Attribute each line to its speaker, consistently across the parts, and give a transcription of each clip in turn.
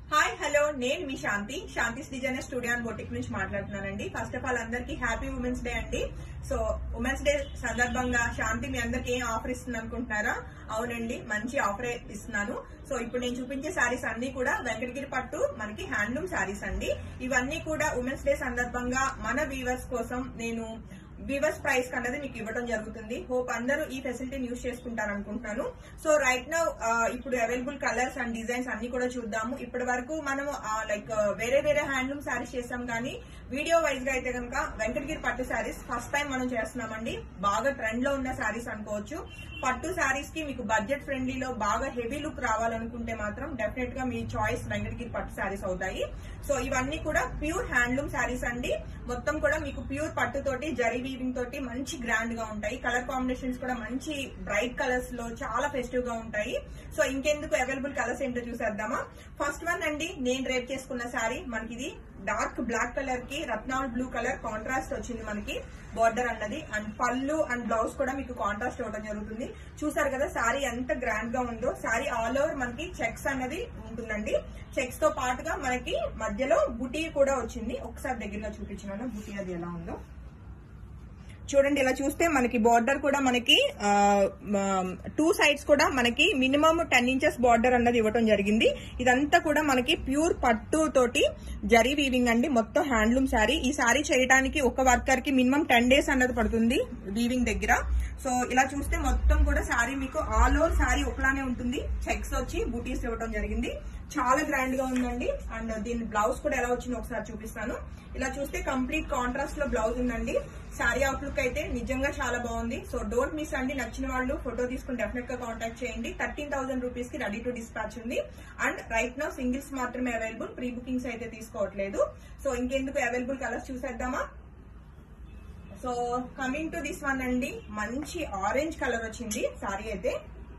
Speaker 1: hi hello నేను మీ Shanti Shanti's designer studio and boutique నుంచి మాట్లాడుతున్నానండి ఫస్ట్ ఆఫ్ ఆల్ అందరికి హ్యాపీ ఉమెన్స్ డే అండి సో ఉమెన్స్ డే సందర్భంగా శాంతి మీ అందరికి ఏం ఆఫర్ ఇస్తుంది అనుకుంటున్నారా అవునండి మంచి ఆఫర్ ఇస్తున్నాను సో ఇప్పుడు నేను చూపించే శారీస్ అన్ని కూడా వెంకటగిరి పట్టు మనకి హ్యాండ్లూమ్ శారీస్ అండి ఇవన్నీ కూడా ఉమెన్స్ డే సందర్భంగా మన వీవర్స్ కోసం నేను వీవర్స్ ప్రైస్ అన్నది మీకు ఇవ్వడం జరుగుతుంది హోప్ అందరూ ఈ ఫెసిలిటీని యూజ్ చేసుకుంటారు అనుకుంటున్నాను సో రైట్ నౌ ఇప్పుడు అవైలబుల్ కలర్స్ అండ్ డిజైన్స్ అన్ని కూడా చూద్దాము ఇప్పటి వరకు మనం లైక్ వేరే వేరే హ్యాండ్లూమ్ శారీస్ చేస్తాం కానీ వీడియో వైజ్ గా అయితే కనుక వెంకటగిరి పట్టు శారీస్ ఫస్ట్ టైం మనం చేస్తున్నామండి బాగా ట్రెండ్ లో ఉన్న శారీస్ అనుకోవచ్చు పట్టు శారీస్ కి మీకు బడ్జెట్ ఫ్రెండ్లీలో బాగా హెవీ లుక్ రావాలనుకుంటే మాత్రం డెఫినెట్ గా మీ చాయిస్ వెంకటగిరి పట్టు శారీస్ అవుతాయి సో ఇవన్నీ కూడా ప్యూర్ హ్యాండ్లూమ్ శారీస్ అండి మొత్తం కూడా మీకు ప్యూర్ పట్టు తోటి జరీ వీవింగ్ తోటి మంచి గ్రాండ్ గా ఉంటాయి కలర్ కాంబినేషన్స్ కూడా మంచి బ్రైట్ కలర్స్ లో చాలా ఫెస్టివ్ గా ఉంటాయి సో ఇంకెందుకు అవైలబుల్ కలర్స్ ఏంటో చూసేద్దామా ఫస్ట్ వన్ అండి నేను రేప్ చేసుకున్న శారీ మనకి ఇది డార్క్ బ్లాక్ కలర్ కి రత్నాల్ బ్లూ కలర్ కాంట్రాస్ట్ వచ్చింది మనకి బార్డర్ అన్నది అండ్ పళ్ళు అండ్ బ్లౌజ్ కూడా మీకు కాంట్రాస్ట్ ఇవ్వడం జరుగుతుంది చూసారు కదా శారీ ఎంత గ్రాండ్ గా ఉందో శారీ ఆల్ ఓవర్ మనకి చెక్స్ అన్నది ఉంటుందండి చెక్స్ తో పాటుగా మనకి మధ్యలో బుటీ కూడా వచ్చింది ఒకసారి దగ్గరగా చూపించినాను బుటీ అది ఎలా ఉందో చూడండి ఇలా చూస్తే మనకి బార్డర్ కూడా మనకి టూ సైడ్స్ కూడా మనకి మినిమం టెన్ ఇంచెస్ బార్డర్ అన్నది ఇవ్వడం జరిగింది ఇదంతా కూడా మనకి ప్యూర్ పట్టు తోటి జరీ వీవింగ్ అండి మొత్తం హ్యాండ్లూమ్ శారీ ఈ శారీ చేయడానికి ఒక వర్కర్ కి మినిమం టెన్ డేస్ అన్నది పడుతుంది వీవింగ్ దగ్గర సో ఇలా చూస్తే మొత్తం కూడా శారీ మీకు ఆల్ ఓవర్ శారీ ఒకలానే ఉంటుంది చెక్స్ వచ్చి బూటీస్ ఇవ్వడం జరిగింది చాలా గ్రాండ్ గా ఉందండి అండ్ దీని బ్లౌజ్ కూడా ఎలా వచ్చిందో ఒకసారి చూపిస్తాను ఇలా చూస్తే కంప్లీట్ కాంట్రాస్ట్ లో బ్లౌజ్ ఉందండి శారీ అవుట్లుక్ అయితే నిజంగా చాలా బాగుంది సో డోంట్ మిస్ అండి నచ్చిన వాళ్ళు ఫోటో తీసుకుని డెఫినెట్ గా కాంటాక్ట్ చేయండి థర్టీన్ థౌసండ్ రూపీస్ కి రెడీ టు డిస్పాచ్ ఉంది అండ్ రైట్ నౌ సింగిల్స్ మాత్రమే అవైలబుల్ ప్రీ బుకింగ్స్ అయితే తీసుకోవట్లేదు సో ఇంకెందుకు అవైలబుల్ కలర్స్ చూసేద్దామా so coming to this one అండి మంచి ఆరెంజ్ కలర్ వచ్చింది సారీ అయితే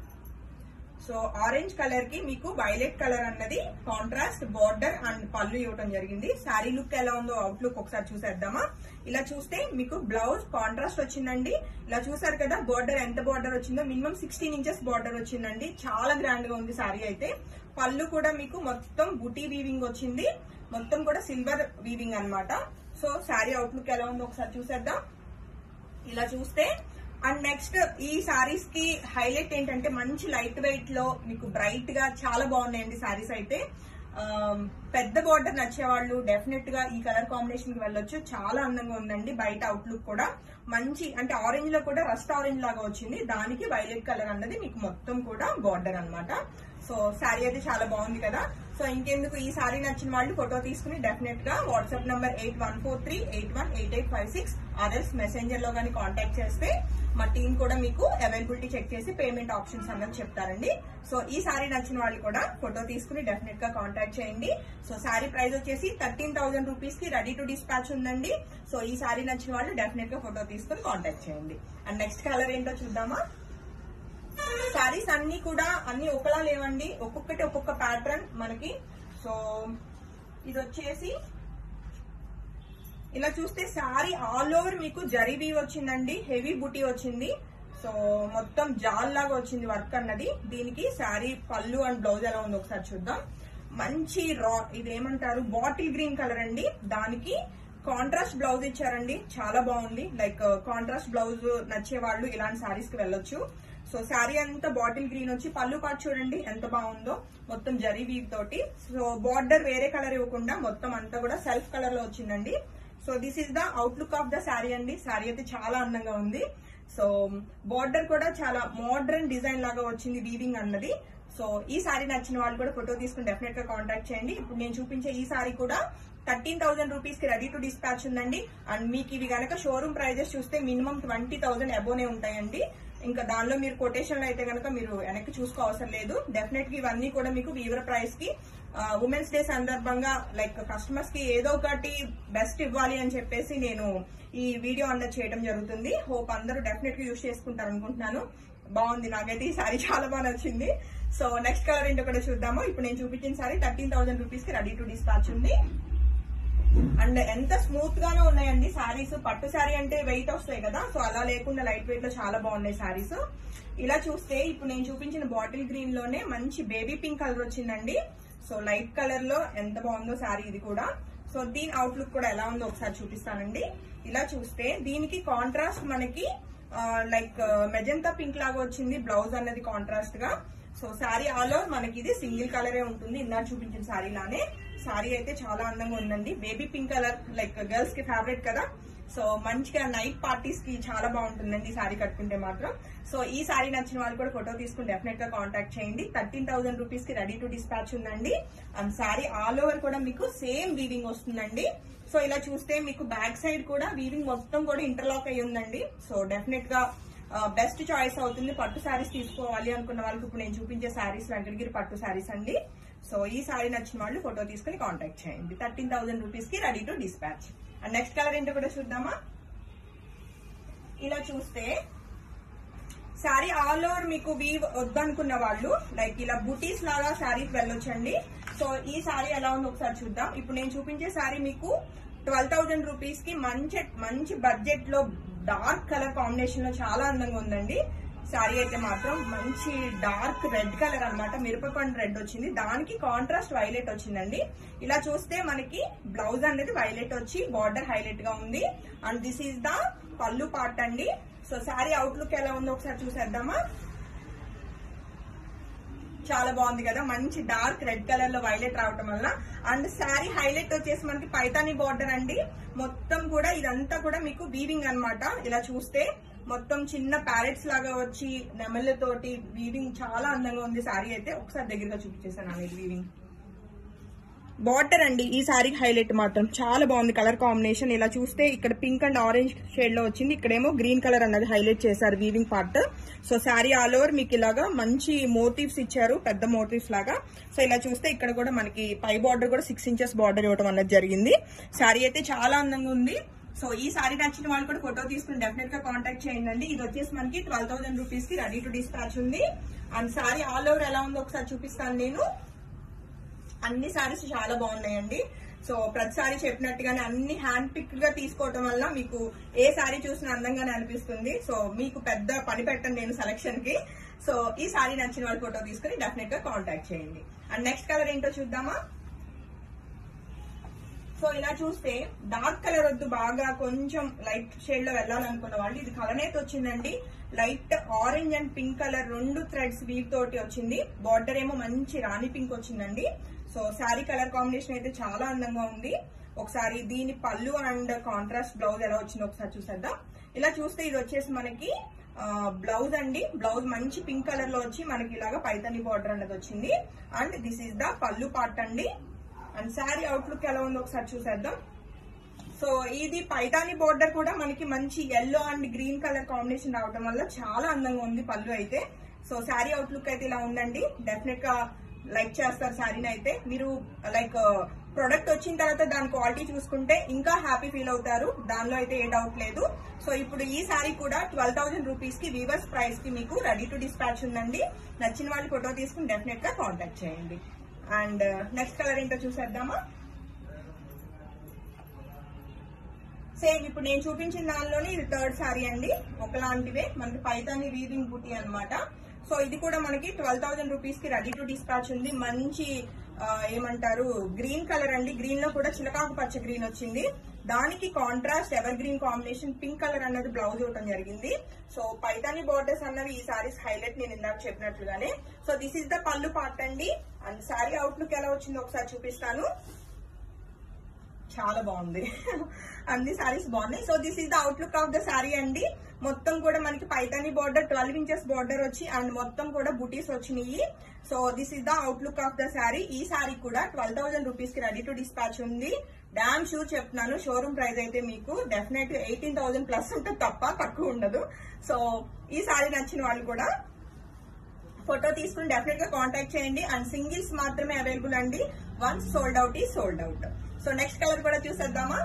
Speaker 1: సో ఆరెంజ్ కలర్ కి మీకు వైలెట్ కలర్ అన్నది కాంట్రాస్ట్ బార్డర్ అండ్ పళ్ళు ఇవ్వడం జరిగింది శారీ లుక్ ఎలా ఉందో అవుట్ లుక్ ఒకసారి చూసేద్దామా ఇలా చూస్తే మీకు బ్లౌజ్ కాంట్రాస్ట్ వచ్చిందండి ఇలా చూసారు కదా బార్డర్ ఎంత బార్డర్ వచ్చిందో మినిమం సిక్స్టీన్ ఇంచెస్ బార్డర్ వచ్చిందండి చాలా గ్రాండ్ గా ఉంది శారీ అయితే పళ్ళు కూడా మీకు మొత్తం బుటీ వీవింగ్ వచ్చింది మొత్తం కూడా సిల్వర్ వీవింగ్ అన్నమాట సో శారీ అవుట్లుక్ ఎలా ఉందో ఒకసారి చూసేద్దాం ఇలా చూస్తే అండ్ నెక్స్ట్ ఈ సారీస్ కి హైలైట్ ఏంటంటే మంచి లైట్ వెయిట్ లో మీకు బ్రైట్ గా చాలా బాగున్నాయండి సారీస్ అయితే ఆమ్, పెద్ద బార్డర్ నచ్చే వాళ్ళు డెఫినెట్ గా ఈ కలర్ కాంబినేషన్ కి వెళ్ళొచ్చు చాలా అందంగా ఉందండి బయట అవుట్లుక్ కూడా మంచి అంటే ఆరెంజ్ లో కూడా రస్ట్ ఆరెంజ్ లాగా వచ్చింది దానికి వైలెట్ కలర్ అన్నది మీకు మొత్తం కూడా బార్డర్ అన్నమాట సో శారీ అయితే చాలా బాగుంది కదా సో ఇంకెందుకు ఈ సారీ నచ్చిన వాళ్ళు ఫోటో తీసుకుని డెఫినెట్ గా WhatsApp number eight one four three eight one eight eight five six others messenger లో కానీ కాంటాక్ట్ చేస్తే మా టీం కూడా మీకు అవైలబిలిటీ చెక్ చేసి పేమెంట్ ఆప్షన్స్ అన్నది చెప్తారండి సో ఈ సారీ నచ్చిన వాళ్ళు కూడా ఫోటో తీసుకుని డెఫినెట్ గా కాంటాక్ట్ చేయండి సో సారీ ప్రైస్ వచ్చేసి థర్టీన్ థౌసండ్ రూపీస్ కి రెడీ టు డిస్పాచ్ ఉందండి సో ఈ సారీ నచ్చిన వాళ్ళు డెఫినెట్ గా ఫోటో తీసుకుని కాంటాక్ట్ చేయండి అండ్ నెక్స్ట్ కలర్ ఏంటో చూద్దామా సారీస్ అన్ని కూడా అన్ని ఒకలా లేవండి ఒక్కొక్కటి ఒక్కొక్క ప్యాటర్న్ మనకి సో ఇది వచ్చేసి ఇలా చూస్తే శారీ ఆల్ ఓవర్ మీకు జరీబీ వచ్చిందండి హెవీ బుటీ వచ్చింది సో మొత్తం జాల్ లాగా వచ్చింది వర్క్ అన్నది దీనికి శారీ పళ్ళు అండ్ బ్లౌజ్ ఎలా ఉందో ఒకసారి చూద్దాం మంచి రా ఇది ఏమంటారు బాటిల్ గ్రీన్ కలర్ అండి దానికి కాంట్రాస్ట్ బ్లౌజ్ ఇచ్చారండి చాలా బాగుంది లైక్ కాంట్రాస్ట్ బ్లౌజ్ నచ్చే వాళ్ళు ఇలాంటి శారీస్ కి వెళ్ళొచ్చు సో శారీ అంతా బాటిల్ గ్రీన్ వచ్చి పళ్ళు పాటు చూడండి ఎంత బాగుందో మొత్తం జరీ వీవ్ తోటి సో బార్డర్ వేరే కలర్ ఇవ్వకుండా మొత్తం అంతా కూడా సెల్ఫ్ కలర్ లో వచ్చిందండి so this is the outlook of the sari అండి శారీ అయితే చాలా అందంగా ఉంది సో బార్డర్ కూడా చాలా మోడర్న్ డిజైన్ లాగా వచ్చింది వీవింగ్ అన్నది సో ఈ సారీ నచ్చిన వాళ్ళు కూడా ఫోటో తీసుకుని డెఫినెట్ గా కాంటాక్ట్ చేయండి ఇప్పుడు నేను చూపించే ఈ సారీ కూడా థర్టీన్ థౌసండ్ రూపీస్ కి రెడీ టు డిస్పాచ్ ఉందండి అండ్ మీకు ఇవి గనక షోరూమ్ ప్రైజెస్ చూస్తే మినిమం ట్వంటీ థౌసండ్ అబోనే ఉంటాయండి ఇంకా దానిలో మీరు కొటేషన్ అయితే కనుక మీరు వెనక్కి చూసుకో అవసరం లేదు డెఫినెట్ గా ఇవన్నీ కూడా మీకు వీవర్ ప్రైస్ కి ఉమెన్స్ డే సందర్భంగా లైక్ కస్టమర్స్ కి ఏదో ఒకటి బెస్ట్ ఇవ్వాలి అని చెప్పేసి నేను ఈ వీడియో అన్నది చేయడం జరుగుతుంది హోప్ అందరూ డెఫినెట్ గా యూస్ చేసుకుంటారు అనుకుంటున్నాను బాగుంది నాకైతే ఈ సారీ చాలా బాగా నచ్చింది సో నెక్స్ట్ కలర్ ఏంటో కూడా చూద్దాము ఇప్పుడు నేను చూపించిన సారీ థర్టీన్ థౌసండ్ రూపీస్ కి రెడీ టు డిస్పాచ్ ఉంది అండ్ ఎంత స్మూత్ గానే ఉన్నాయండి సారీస్ పట్టు శారీ అంటే వెయిట్ వస్తాయి కదా సో అలా లేకుండా లైట్ వెయిట్ లో చాలా బాగున్నాయి సారీస్ ఇలా చూస్తే ఇప్పుడు నేను చూపించిన బాటిల్ గ్రీన్ లోనే మంచి బేబీ పింక్ కలర్ వచ్చిందండి సో లైట్ కలర్ లో ఎంత బాగుందో శారీ ఇది కూడా సో దీని అవుట్లుక్ కూడా ఎలా ఉందో ఒకసారి చూపిస్తానండి ఇలా చూస్తే దీనికి కాంట్రాస్ట్ మనకి లైక్ మెజంతా పింక్ లాగా వచ్చింది బ్లౌజ్ అన్నది కాంట్రాస్ట్ గా సో శారీ ఆల్ ఓవర్ మనకి ఇది సింగిల్ కలరే ఉంటుంది ఇందా చూపించిన శారీ లానే శారీ అయితే చాలా అందంగా ఉందండి baby pink colour like girls కి ఫేవరెట్ కదా సో మంచిగా నైట్ పార్టీస్ కి చాలా బాగుంటుందండి ఈ శారీ కట్టుకుంటే మాత్రం సో ఈ శారీ నచ్చిన వాళ్ళు కూడా ఫోటో తీసుకుని డెఫినెట్ గా కాంటాక్ట్ చేయండి థర్టీన్ థౌసండ్ రూపీస్ కి రెడీ టు డిస్పాచ్ ఉందండి అండ్ శారీ ఆల్ ఓవర్ కూడా మీకు సేమ్ వీవింగ్ వస్తుందండి సో ఇలా చూస్తే మీకు బ్యాక్ సైడ్ కూడా వీవింగ్ మొత్తం కూడా ఇంటర్లాక్ అయి ఉందండి సో డెఫినెట్ గా బెస్ట్ చాయిస్ అవుతుంది పట్టు శారీస్ తీసుకోవాలి అనుకున్న వాళ్ళకి ఇప్పుడు నేను చూపించే శారీస్ వెంకటగిరి పట్టు శారీస్ అండి సో ఈ శారీ నచ్చిన వాళ్ళు ఫోటో తీసుకుని కాంటాక్ట్ చేయండి థర్టీన్ థౌసండ్ రూపీస్ కి ready to dispatch and next colour ఏంటో కూడా చూద్దామా ఇలా చూస్తే శారీ ఆల్ ఓవర్ మీకు వీవ్ వద్దనుకున్న వాళ్ళు లైక్ ఇలా బుటీస్ లాగా శారీకి వెళ్ళొచ్చండి సో ఈ శారీ ఎలా ఉందో ఒకసారి చూద్దాం ఇప్పుడు నేను చూపించే శారీ మీకు ట్వెల్వ్ థౌసండ్ రూపీస్ కి మంచి మంచి బడ్జెట్ లో డార్క్ కలర్ కాంబినేషన్ లో చాలా అందంగా ఉందండి శారీ అయితే మాత్రం మంచి డార్క్ రెడ్ కలర్ అన్నమాట మిరపపండు రెడ్ వచ్చింది దానికి కాంట్రాస్ట్ వైలెట్ వచ్చిందండి ఇలా చూస్తే మనకి బ్లౌజ్ అనేది వైలెట్ వచ్చి బార్డర్ హైలైట్ గా ఉంది అండ్ దిస్ ఈస్ ద పళ్ళు పార్ట్ అండి సో శారీ అవుట్లుక్ ఎలా ఉందో ఒకసారి చూసేద్దామా చాలా బాగుంది కదా మంచి డార్క్ రెడ్ కలర్ లో వైలెట్ రావటం వల్ల అండ్ శారీ హైలైట్ వచ్చేసి మనకి పైతాని బార్డర్ అండి మొత్తం కూడా ఇదంతా కూడా మీకు వీవింగ్ అన్నమాట ఇలా చూస్తే మొత్తం చిన్న ప్యారెట్స్ లాగా వచ్చి నెమళ్ళతోటి వీవింగ్ చాలా అందంగా ఉంది శారీ అయితే ఒకసారి దగ్గరగా చూపించేసాను అనేది వీవింగ్ బార్డర్ అండి ఈ శారీ హైలైట్ మాత్రం చాలా బాగుంది కలర్ కాంబినేషన్ ఇలా చూస్తే ఇక్కడ పింక్ అండ్ ఆరెంజ్ షేడ్ లో వచ్చింది ఇక్కడేమో గ్రీన్ కలర్ అన్నది హైలైట్ చేశారు weaving part so saree all over మీకు ఇలాగా మంచి మోటివ్స్ ఇచ్చారు పెద్ద మోటివ్స్ లాగా సో ఇలా చూస్తే ఇక్కడ కూడా మనకి పై బార్డర్ కూడా సిక్స్ ఇంచెస్ బార్డర్ ఇవ్వడం అన్నది జరిగింది శారీ అయితే చాలా అందంగా ఉంది సో ఈ సారీ నచ్చిన వాళ్ళు కూడా ఫోటో తీసుకుని డెఫినెట్ గా కాంటాక్ట్ చేయండి ఇది వచ్చేసి మనకి ట్వెల్వ్ థౌసండ్ రూపీస్ కి రెడీ టు డిస్పాచ్ ఉంది అండ్ సారీ ఆల్ ఓవర్ ఎలా ఉందో ఒకసారి చూపిస్తాను నేను అన్ని సారీస్ చాలా బాగున్నాయండి సో ప్రతి సారీ చెప్పినట్టుగానే అన్ని హ్యాండ్ పిక్ గా తీసుకోవటం వల్ల మీకు ఏ సారీ చూసినా అందంగానే అనిపిస్తుంది సో మీకు పెద్ద పని పెట్టండి నేను సెలక్షన్ కి సో ఈ సారీ నచ్చిన వాళ్ళు ఫోటో తీసుకుని డెఫినెట్ గా కాంటాక్ట్ చేయండి అండ్ నెక్స్ట్ కలర్ ఏంటో చూద్దామా సో ఇలా చూస్తే డార్క్ కలర్ వద్దు బాగా కొంచెం లైట్ షేడ్ లో వెళ్ళాలనుకున్న వాళ్ళు ఇది కలర్ అయితే వచ్చిందండి light orange and pink colour రెండు థ్రెడ్స్ వీవ్ తోటి వచ్చింది బార్డర్ ఏమో మంచి రాణి పింక్ వచ్చిందండి సో శారీ కలర్ కాంబినేషన్ అయితే చాలా అందంగా ఉంది ఒకసారి దీని పళ్ళు అండ్ కాంట్రాస్ట్ బ్లౌజ్ ఎలా వచ్చిందో ఒకసారి చూసేద్దాం ఇలా చూస్తే ఇది వచ్చేసి మనకి బ్లౌజ్ అండి బ్లౌజ్ మంచి పింక్ కలర్ లో వచ్చి మనకి ఇలాగా పైతని బార్డర్ అన్నది వచ్చింది అండ్ దిస్ ఇస్ ద పళ్ళు పార్ట్ అండి అండ్ శారీ అవుట్లుక్ ఎలా ఉందో ఒకసారి చూసేద్దాం సో ఇది పైతాని బోర్డర్ కూడా మనకి మంచి yellow and green colour combination రావడం వల్ల చాలా అందంగా ఉంది పళ్ళు అయితే సో శారీ అవుట్లుక్ అయితే ఇలా ఉందండి డెఫినెట్ గా లైక్ చేస్తారు శారీని అయితే మీరు లైక్ ప్రొడక్ట్ వచ్చిన తర్వాత దాని క్వాలిటీ చూసుకుంటే ఇంకా హ్యాపీ ఫీల్ అవుతారు దానిలో అయితే ఏ డౌట్ లేదు సో ఇప్పుడు ఈ శారీ కూడా ట్వెల్వ్ థౌసండ్ రూపీస్ కి వీవర్స్ ప్రైస్ కి మీకు రెడీ టు డిస్పాచ్ ఉందండి నచ్చిన వాళ్ళు ఫోటో తీసుకుని డెఫినెట్ గా కాంటాక్ట్ చేయండి అండ్ నెక్స్ట్ కలర్ ఏంటో చూసేద్దామా సేమ్ ఇప్పుడు నేను చూపించిన దానిలోనే ఇది థర్డ్ సారీ అండి ఒకలాంటివే మనకి పైతాని వీవింగ్ బుటీ అన్నమాట సో ఇది కూడా మనకి ట్వెల్వ్ థౌసండ్ రూపీస్ కి రెడీ టు డిస్పాచ్ ఉంది మంచి ఆ, ఏమంటారు గ్రీన్ కలర్ అండి గ్రీన్ లో కూడా చిలకాకు పచ్చ గ్రీన్ వచ్చింది దానికి contrast evergreen combination pink colour అన్నది బ్లౌజ్ ఇవ్వడం జరిగింది సో పైతాని బోర్డర్స్ అన్నవి ఈ సారీస్ హైలైట్ నేను ఇందాక చెప్పినట్లుగానే సో దిస్ ఇస్ ద పళ్ళు పార్ట్ అండి అండ్ సారీ అవుట్లుక్ ఎలా వచ్చిందో ఒకసారి చూపిస్తాను చాలా బాగుంది అన్ని సారీస్ బాగున్నాయి so this is the outlook of the sari అండి మొత్తం కూడా మనకి Paithani border twelve inches border వచ్చి అండ్ మొత్తం కూడా బుటీస్ వచ్చినాయి so this is the outlook of the sari ఈ సారీ కూడా ట్వెల్వ్ థౌసండ్ రూపీస్ కి రెడీ టు డిస్పాచ్ ఉంది డామ్ షూర్ చెప్తున్నాను షోరూమ్ ప్రైస్ అయితే మీకు డెఫినెట్ ఎయిటీన్ థౌసండ్ ప్లస్ ఉంటుంది తప్ప తక్కువ ఉండదు సో ఈ సారీ నచ్చిన వాళ్ళు కూడా ఫోటో తీసుకుని డెఫినెట్ గా కాంటాక్ట్ చేయండి అండ్ సింగిల్స్ మాత్రమే అవైలబుల్ అండి వన్స్ సోల్డ్ అవుట్ ఈ sold out so next colour కూడా చూసేద్దామా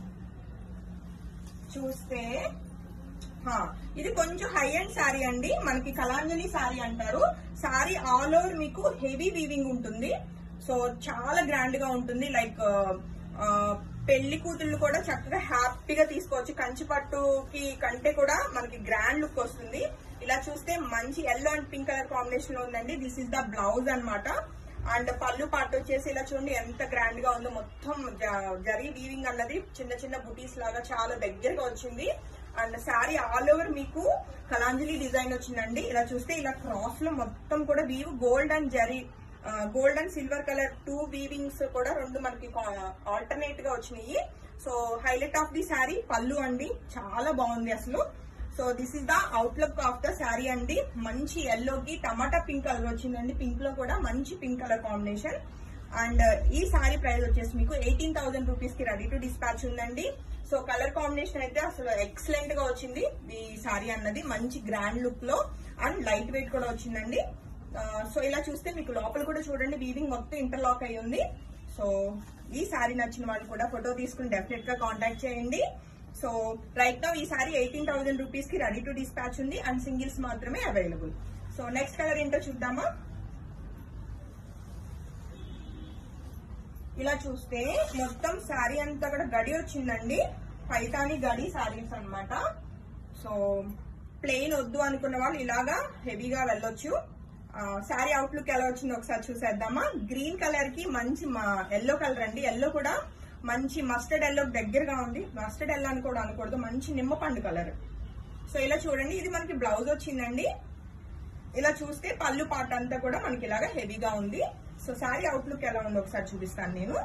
Speaker 1: చూస్తే హా, ఇది కొంచెం హై అండ్ శారీ అండి మనకి కలాంజలి శారీ అంటారు శారీ ఆల్ ఓవర్ మీకు హెవీ వీవింగ్ ఉంటుంది సో చాలా గ్రాండ్ గా ఉంటుంది లైక్ ఆ, పెళ్లి కూతుళ్ళు కూడా చక్కగా హ్యాపీగా తీసుకోవచ్చు కంచి పట్టుకి కంటే కూడా మనకి గ్రాండ్ లుక్ వస్తుంది ఇలా చూస్తే మంచి yellow and pink colour combination లో ఉందండి దిస్ ఇస్ ద బ్లౌజ్ అన్నమాట అండ్ పళ్ళు పాటు వచ్చేసి ఇలా చూడండి ఎంత గ్రాండ్ గా ఉందో మొత్తం జ- జరీ వీవింగ్ అన్నది చిన్న చిన్న బుటీస్ లాగా చాలా దగ్గరగా వచ్చింది అండ్ శారీ ఆల్ ఓవర్ మీకు కలాంజలి డిజైన్ వచ్చిందండి ఇలా చూస్తే ఇలా క్రాస్ లో మొత్తం కూడా weave gold and zari gold and silver colour two weavings కూడా రెండు మనకి ఆల్టర్నేట్ గా వచ్చినాయి so highlight of the sari pallu అండి చాలా బాగుంది అసలు so this is the outlook of the sari అండి మంచి ఎల్లోకి టమాటా పింక్ కలర్ వచ్చిందండి పింక్ లో కూడా మంచి పింక్ కలర్ కాంబినేషన్ అండ్ ఈ శారీ ప్రైస్ వచ్చేసి మీకు ఎయిటీన్ థౌసండ్ రూపీస్ కి రెడీ టు డిస్పాచ్ ఉందండి సో కలర్ కాంబినేషన్ అయితే అసలు ఎక్సలెంట్ గా వచ్చింది ఈ శారీ అన్నది మంచి గ్రాండ్ లుక్ లో అండ్ లైట్ వెయిట్ కూడా వచ్చిందండి ఆ, సో ఇలా చూస్తే మీకు లోపల కూడా చూడండి వీవింగ్ మొత్తం ఇంటర్లాక్ అయి ఉంది సో ఈ శారీ నచ్చిన వాళ్ళు కూడా ఫోటో తీసుకుని డెఫినెట్ గా కాంటాక్ట్ చేయండి సో రైట్ నౌ ఈ సారీ ఎయిటీన్ థౌసండ్ రూపీస్ కి రెడీ టు డిస్పాచ్ ఉంది అండ్ సింగిల్స్ మాత్రమే అవైలబుల్ సో నెక్స్ట్ కలర్ ఏంటో చూద్దామా ఇలా చూస్తే మొత్తం శారీ అంతా కూడా గడి వచ్చిందండి పైతాని గడి శారీస్ అన్నమాట సో ప్లెయిన్ వద్దు అనుకున్న వాళ్ళు ఇలాగా హెవీగా వెళ్ళొచ్చు శారీ అవుట్లుక్ ఎలా వచ్చిందో ఒకసారి చూసేద్దామా గ్రీన్ కలర్ కి మంచి ఎల్లో కలర్ అండి ఎల్లో కూడా మంచి మస్టర్డ్ ఎల్లో దగ్గరగా ఉంది మస్టర్డ్ ఎల్లో అని కూడా అనకూడదు మంచి నిమ్మపండు కలర్ సో ఇలా చూడండి ఇది మనకి బ్లౌజ్ వచ్చిందండి ఇలా చూస్తే పళ్ళు పాట అంతా కూడా మనకి ఇలాగా హెవీగా ఉంది సో శారీ అవుట్లుక్ ఎలా ఉందో ఒకసారి చూపిస్తాను నేను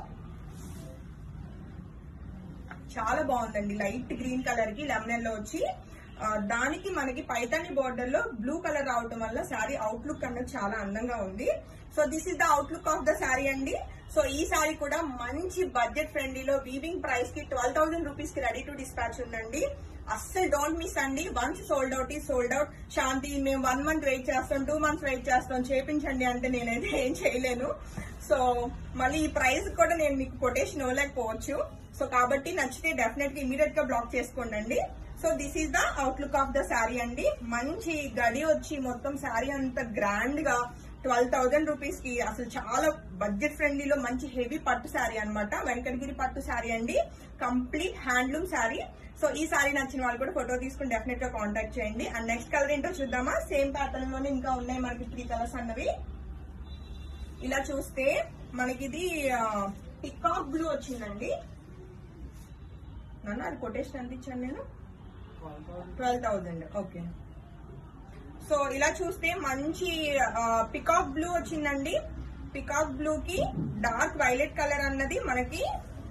Speaker 1: చాలా బాగుందండి లైట్ గ్రీన్ కలర్ కి లెమన్ లో వచ్చి ఆ, దానికి మనకి పైతాని బోర్డర్ లో బ్లూ కలర్ రావటం వల్ల శారీ అవుట్లుక్ అన్నది చాలా అందంగా ఉంది so this is the outlook of the sari అండి సో ఈ శారీ కూడా మంచి బడ్జెట్ ఫ్రెండ్లీలో వీవింగ్ ప్రైస్ కి ట్వెల్వ్ థౌసండ్ రూపీస్ కి రెడీ టు డిస్పాచ్ ఉందండి అస్సలు డోంట్ మిస్ అండి వన్స్ సోల్డ్ అవుట్ ఈ సోల్డ్ అవుట్ శాంతి మేము వన్ మంత్ వెయిట్ చేస్తాం టూ మంత్స్ వెయిట్ చేస్తాం చేపించండి అంటే నేనైతే ఏం చేయలేను సో మళ్ళీ ఈ ప్రైస్ కూడా నేను మీకు కొటేషన్ ఇవ్వలేకపోవచ్చు సో కాబట్టి నచ్చితే డెఫినెట్ గా ఇమీడియట్ గా బ్లాక్ చేసుకోండి so this is the outlook of the sari అండి మంచి గడి వచ్చి మొత్తం శారీ అంత గ్రాండ్ గా ట్వెల్వ్ థౌసండ్ రూపీస్ కి అసలు చాలా బడ్జెట్ ఫ్రెండ్లీలో మంచి హెవీ పట్టు శారీ అన్నమాట వెంకటగిరి పట్టు శారీ అండి కంప్లీట్ హ్యాండ్లూమ్ శారీ సో ఈ శారీ నచ్చిన వాళ్ళు కూడా ఫోటో తీసుకుని డెఫినెట్ గా కాంటాక్ట్ చేయండి అండ్ నెక్స్ట్ కలర్ ఏంటో చూద్దామా సేమ్ ప్యాటర్న్ లోనే ఇంకా ఉన్నాయి మనకి త్రీ కలర్స్ అన్నవి ఇలా చూస్తే మనకి ఇది పికాక్ బ్లూ వచ్చిందండి నన్ను అది కొటేషన్ ఎంత ఇచ్చాను నేను ట్వెల్వ్ థౌజండ్ ఓకే సో ఇలా చూస్తే మంచి పికాక్ బ్లూ వచ్చిందండి పికాక్ బ్లూ కి డార్క్ వైలెట్ కలర్ అన్నది మనకి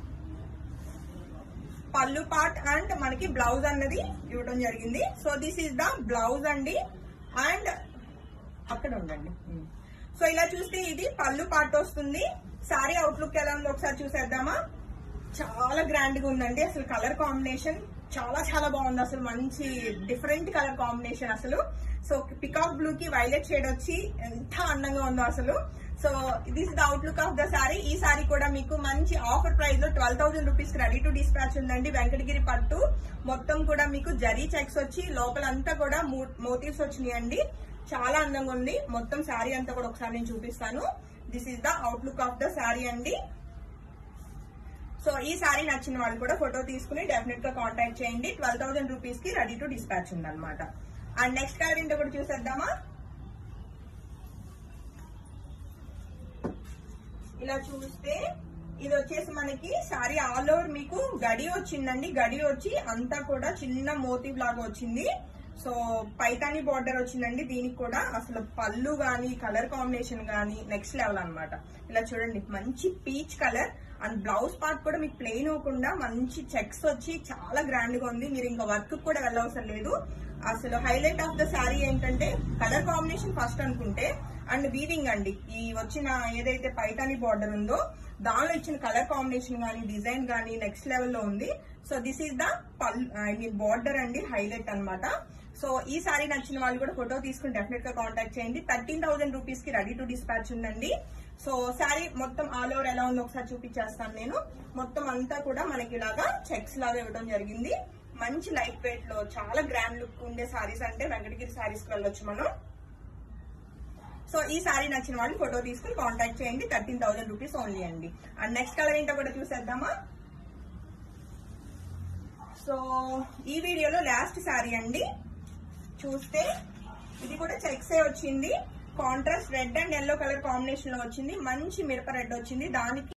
Speaker 1: పళ్ళు పార్ట్ అండ్ మనకి బ్లౌజ్ అన్నది ఇవ్వడం జరిగింది so this is the blouse అండి అండ్ అక్కడ ఉండండి సో ఇలా చూస్తే ఇది పళ్ళు పార్ట్ వస్తుంది సారీ అవుట్లుక్ ఎలా ఉందో ఒకసారి చూసేద్దామా చాలా గ్రాండ్ గా ఉందండి అసలు కలర్ కాంబినేషన్ చాలా చాలా బాగుంది అసలు మంచి డిఫరెంట్ కలర్ కాంబినేషన్ అసలు సో పికాక్ బ్లూ కి వైలెట్ షేడ్ వచ్చి ఎంత అందంగా ఉందో అసలు so this the outlook of the sari ఈ సారీ కూడా మీకు మంచి ఆఫర్ ప్రైస్ లో twelve thousand rupees ready to dispatch ఉందండి వెంకటగిరి పట్టు మొత్తం కూడా మీకు జరీ చెక్స్ వచ్చి లోపలంతా కూడా మోటివ్స్ వచ్చినాయండి చాలా అందంగా ఉంది మొత్తం శారీ అంతా కూడా ఒకసారి నేను చూపిస్తాను this is the outlook of the sari అండి సో ఈ సారీ నచ్చిన వాళ్ళు కూడా ఫోటో తీసుకుని డెఫినెట్ గా కాంటాక్ట్ చేయండి ట్వెల్వ్ థౌసండ్ రూపీస్ కి రెడీ టు డిస్పాచ్ ఉందన్నమాట అండ్ నెక్స్ట్ కలర్ ఏంటో కూడా చూసేద్దామా ఇలా చూస్తే ఇది వచ్చేసి మనకి సారీ ఆల్ ఓవర్ మీకు గడి వచ్చిందండి గడి వచ్చి అంతా కూడా చిన్న మోటివ్ లాగా వచ్చింది సో పైతాని బార్డర్ వచ్చిందండి దీనికి కూడా అసలు పళ్ళు గాని కలర్ కాంబినేషన్ గాని నెక్స్ట్ లెవెల్ అన్నమాట ఇలా చూడండి మంచి peach colour and blouse part కూడా మీకు ప్లెయిన్ అవ్వకుండా మంచి చెక్స్ వచ్చి చాలా గ్రాండ్ గా ఉంది మీరు ఇంకా వర్క్ కూడా వెళ్ళవసరం లేదు అసలు హైలైట్ ఆఫ్ ద శారీ ఏంటంటే కలర్ కాంబినేషన్ ఫస్ట్ అనుకుంటే అండ్ వీవింగ్ అండి ఈ వచ్చిన ఏదైతే పైతాని బార్డర్ ఉందో దానిలో ఇచ్చిన కలర్ కాంబినేషన్ గానీ డిజైన్ గానీ నెక్స్ట్ లెవెల్లో ఉంది so this is the pal I mean border అండి హైలైట్ అన్నమాట సో ఈ సారీ నచ్చిన వాళ్ళు కూడా ఫోటో తీసుకుని డెఫినెట్ గా కాంటాక్ట్ చేయండి థర్టీన్ థౌసండ్ రూపీస్ కి రెడీ టు డిస్పాచ్ ఉందండి సో శారీ మొత్తం ఆల్ ఓవర్ ఎలా ఉందో ఒకసారి చూపించేస్తాను నేను మొత్తం అంతా కూడా మనకి ఇలాగా చెక్స్ లాగా ఇవ్వడం జరిగింది మంచి లైట్ వెయిట్ లో చాలా గ్రాండ్ లుక్ ఉండే సారీస్ అంటే వెంకటగిరి సారీస్ కి వెళ్ళొచ్చు మనం సో ఈ సారీ నచ్చిన వాళ్ళు ఫోటో తీసుకుని కాంటాక్ట్ చేయండి థర్టీన్ థౌసండ్ రూపీస్ ఓన్లీ అండి అండ్ నెక్స్ట్ కలర్ ఏంటో కూడా చూసేద్దామా సో ఈ వీడియోలో లాస్ట్ శారీ అండి చూస్తే ఇది కూడా చెక్సే వచ్చింది contrast red and yellow colour combination లో వచ్చింది మంచి మిరప రెడ్ వచ్చింది దానికి